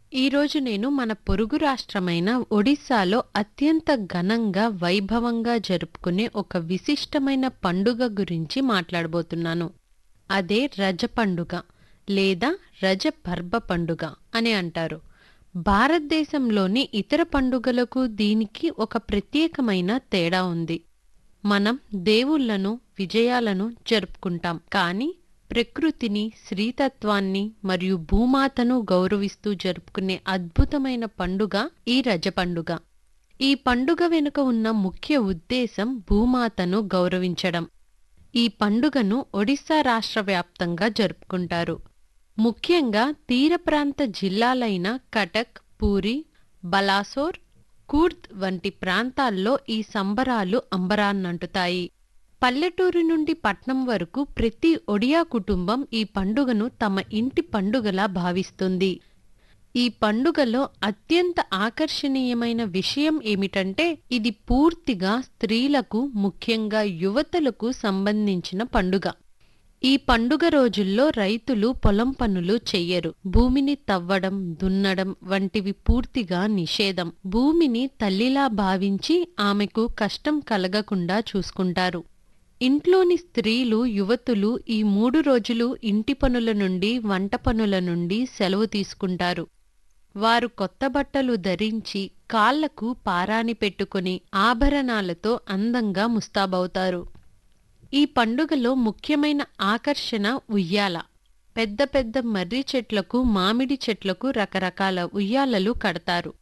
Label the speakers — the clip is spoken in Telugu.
Speaker 1: ఈరోజు నేను మన పొరుగు రాష్ట్రమైన ఒడిశాలో అత్యంత ఘనంగా వైభవంగా జరుపుకునే ఒక విశిష్టమైన పండుగ గురించి మాట్లాడబోతున్నాను అదే రజ పండుగ లేదా రజ పర్బ పండుగ అని అంటారు భారతదేశంలోని ఇతర పండుగలకు దీనికి ఒక ప్రత్యేకమైన తేడా ఉంది మనం దేవుళ్లను విజయాలను జరుపుకుంటాం కానీ ప్రకృతిని శ్రీతత్వాన్ని మరియు భూమాతను గౌరవిస్తూ జరుపుకునే అద్భుతమైన పండుగ ఈ రజ పండుగ ఈ పండుగ వెనుక ఉన్న ముఖ్య ఉద్దేశం భూమాతను గౌరవించడం ఈ పండుగను ఒడిశా రాష్ట్ర వ్యాప్తంగా జరుపుకుంటారు ముఖ్యంగా తీర ప్రాంత జిల్లాలైన కటక్ పూరి బలాసోర్ కూర్ద్ వంటి ప్రాంతాల్లో ఈ సంబరాలు అంబరాన్నంటుతాయి పల్లెటూరు నుండి పట్నం వరకు ప్రతి ఒడియా కుటుంబం ఈ పండుగను తమ ఇంటి పండుగలా భావిస్తుంది ఈ పండుగలో అత్యంత ఆకర్షణీయమైన విషయం ఏమిటంటే ఇది పూర్తిగా స్త్రీలకు ముఖ్యంగా యువతలకు సంబంధించిన పండుగ ఈ పండుగ రోజుల్లో రైతులు పొలం పనులు చెయ్యరు భూమిని తవ్వడం దున్నడం వంటివి పూర్తిగా నిషేధం భూమిని తల్లిలా భావించి ఆమెకు కష్టం కలగకుండా చూసుకుంటారు ఇంట్లోని స్త్రీలు యువతులు ఈ మూడు రోజులు ఇంటి పనుల నుండి వంట పనుల నుండి సెలవు తీసుకుంటారు వారు కొత్త బట్టలు ధరించి కాళ్లకు పారాని పెట్టుకుని ఆభరణాలతో అందంగా ముస్తాబవుతారు ఈ పండుగలో ముఖ్యమైన ఆకర్షణ ఉయ్యాల పెద్ద పెద్ద మర్రి చెట్లకు మామిడి చెట్లకు రకరకాల ఉయ్యాలలు కడతారు